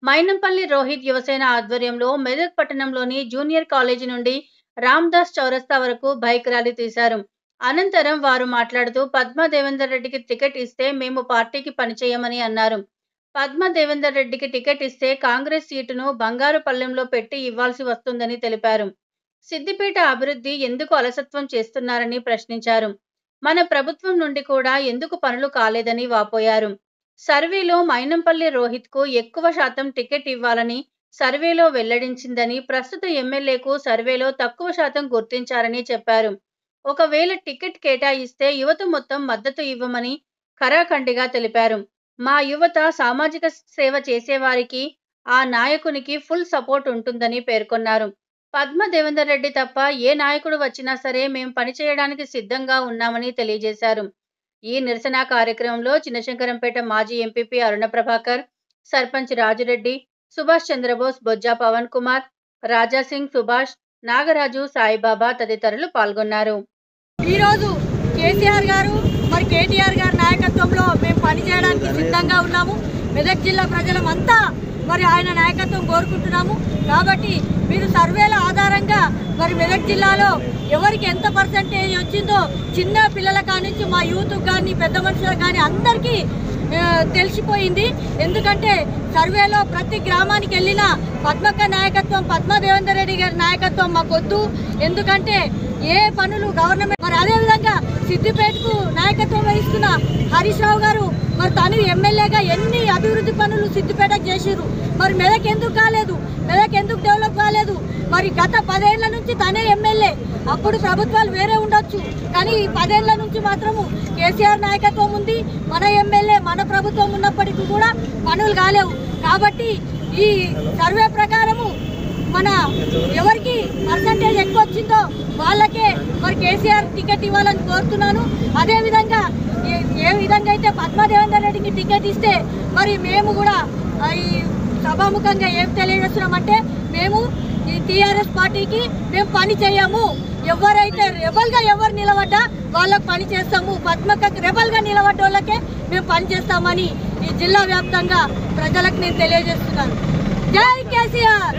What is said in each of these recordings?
మైనంపల్లి రోహిత్ యువసేన ఆధ్వర్యంలో మెదక్ పట్టణంలోని junior college నుండి రామ్దాస్ చౌరస్తా వరకు బైక్ ర్యాలీ తీశారు అనంతరం వారు మాట్లాడుతూ పద్మా దేవేందర్ రెడ్డికి టికెట్ ఇస్తే మేము పార్టీకి పనిచేయమని అన్నారు పద్మా దేవేందర్ రెడ్డికి టికెట్ ఇస్తే కాంగ్రెస్ సీటును బంగారు పల్లెంలో పెట్టి ఇవ్వాల్సి వస్తుందని తెలిపారు సిద్దిపేట అభివృద్ధి ఎందుకు అలసత్వం చేస్తున్నారని ప్రశ్నించారు మన ప్రభుత్వం నుండి కూడా ఎందుకు పనులు కాలేదని వాపోయారు సర్వేలో మైనంపల్లి రోహిత్ కు ఎక్కువ శాతం టికెట్ ఇవ్వాలని సర్వేలో వెల్లడించిందని ప్రస్తుత ఎమ్మెల్యేకు సర్వేలో తక్కువ శాతం గుర్తించారని చెప్పారు ఒకవేళ టికెట్ కేటాయిస్తే యువత మొత్తం మద్దతు ఇవ్వమని ఖరాఖండిగా తెలిపారు మా యువత సామాజిక సేవ చేసేవారికి ఆ నాయకునికి ఫుల్ సపోర్ట్ ఉంటుందని పేర్కొన్నారు పద్మ దేవేందర్ రెడ్డి తప్ప ఏ నాయకుడు వచ్చినా సరే మేం పనిచేయడానికి సిద్ధంగా ఉన్నామని తెలియజేశారు ఈ నిరసన కార్యక్రమంలో చిన్నశంకరంపేట మాజీ ఎంపీపీ అరుణ ప్రభాకర్ సర్పంచ్ రాజురెడ్డి సుభాష్ చంద్రబోస్ బొజ్జా పవన్ కుమార్ రాజాసింగ్ సుభాష్ నాగరాజు సాయిబాబా తదితరులు పాల్గొన్నారు ఈరోజు కేసీఆర్ గారు మరి కేటీఆర్ గారి నాయకత్వంలో మేము పనిచేయడానికి సిద్ధంగా ఉన్నాము మెదక్ జిల్లా ప్రజలమంతా మరి ఆయన నాయకత్వం కోరుకుంటున్నాము కాబట్టి మీరు సర్వేల ఆధారంగా మరి మెదక్ జిల్లాలో ఎవరికి ఎంత పర్సంటేజ్ వచ్చిందో చిన్న పిల్లల కానించి మా యూత్ కానీ పెద్ద మనుషులకు కానీ అందరికీ ఆ, తెలిసిపోయింది ఎందుకంటే సర్వేలో ప్రతి గ్రామానికి వెళ్ళిన పద్మక్క నాయకత్వం పద్మా దేవేందర్ రెడ్డి గారి నాయకత్వం మాకొద్దు ఎందుకంటే ఏ పనులు గవర్నమెంట్ మరి అదేవిధంగా సిద్దిపేటకు నాయకత్వం వహిస్తున్న హరీష్ రావు గారు మరి తను ఎమ్మెల్యేగా ఎన్ని అభివృద్ధి పనులు సిద్దిపేటకు చేసిర్రు మరి మెదక్ ఎందుకు కాలేదు మెదక్ ఎందుకు డెవలప్ కాలేదు మరి గత పదేళ్ల నుంచి తనే ఎమ్మెల్యే అప్పుడు ప్రభుత్వాలు వేరే ఉండొచ్చు కానీ ఈ పదేళ్ల నుంచి మాత్రము కేసీఆర్ నాయకత్వం ఉంది మన ఎమ్మెల్యే మన ప్రభుత్వం ఉన్నప్పటికీ కూడా పనులు కాలేవు కాబట్టి ఈ సర్వే ప్రకారము మన ఎవరికి పర్సంటేజ్ ఎక్కువ వచ్చిందో వాళ్ళకే మరి కేసీఆర్ టికెట్ ఇవ్వాలని కోరుతున్నాను అదేవిధంగా ఏ- ఏ విధంగా అయితే పద్మదేవేందర్ రెడ్డికి టికెట్ ఇస్తే మరి మేము కూడా ఆ, ఈ సభాముఖంగా ఏం తెలియజేస్తున్నామంటే మేము ఈ టీఆర్ఎస్ పార్టీకి మేము పని చేయము ఎవరైతే రెబల్ గా ఎవరు నిలబడ్డా వాళ్ళకి పని చేస్తాము పద్మక రెబల్ గా నిలబడ్డ వాళ్ళకే మేము పని చేస్తామని ఈ జిల్లా వ్యాప్తంగా ప్రజలకు నేను తెలియజేస్తున్నాను జై కేసీఆర్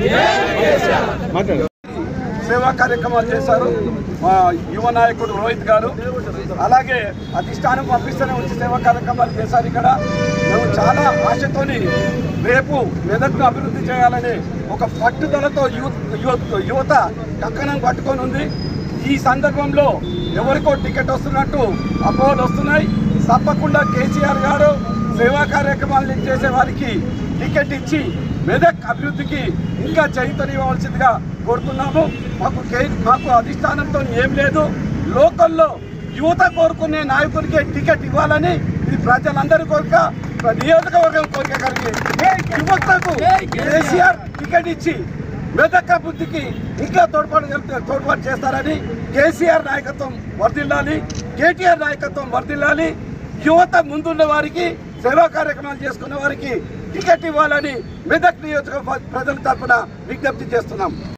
సేవా కార్యక్రమాలు చేశారు మా యువ నాయకుడు రోహిత్ గారు అలాగే అధిష్టానం పంపిస్తూనే ఉంచి సేవా కార్యక్రమాలు చేశారు ఇక్కడ మేము చాలా ఆశతోని రేపు మెదక్ను అభివృద్ధి చేయాలని ఒక పట్టుదలతో యూత్ యువత యువత కంకణం పట్టుకొని ఉంది ఈ సందర్భంలో ఎవరికో టికెట్ వస్తున్నట్టు అపోహలు వస్తున్నాయి తప్పకుండా కేసీఆర్ గారు సేవా కార్యక్రమాలు చేసే వారికి టికెట్ ఇచ్చి మెదక్ అభివృద్ధికి ఇంకా చైతన్యవలసిందిగా కోరుతున్నాము మాకు కే- మాకు అధిష్టానంతో ఏం లేదు లోకల్లో యువత కోరుకునే నాయకుడికి టికెట్ ఇవ్వాలని ఇది ప్రజలందరి కోరిక నియోజకవర్గం కోరిక కలిగి యువతకు కేసీఆర్ టికెట్ ఇచ్చి మెదక్ అభివృద్ధికి ఇంకా తోడ్పాటు తోడ్పాటు చేస్తారని కేసీఆర్ నాయకత్వం వర్ధిల్లాలి కేటీఆర్ నాయకత్వం వర్ధిల్లాలి యువత ముందున్న వారికి సేవా కార్యక్రమాలు చేసుకున్న వారికి టికెట్ ఇవ్వాలని మెదక్ నియోజకవర్గ ప్రజల తరఫున విజ్ఞప్తి చేస్తున్నాం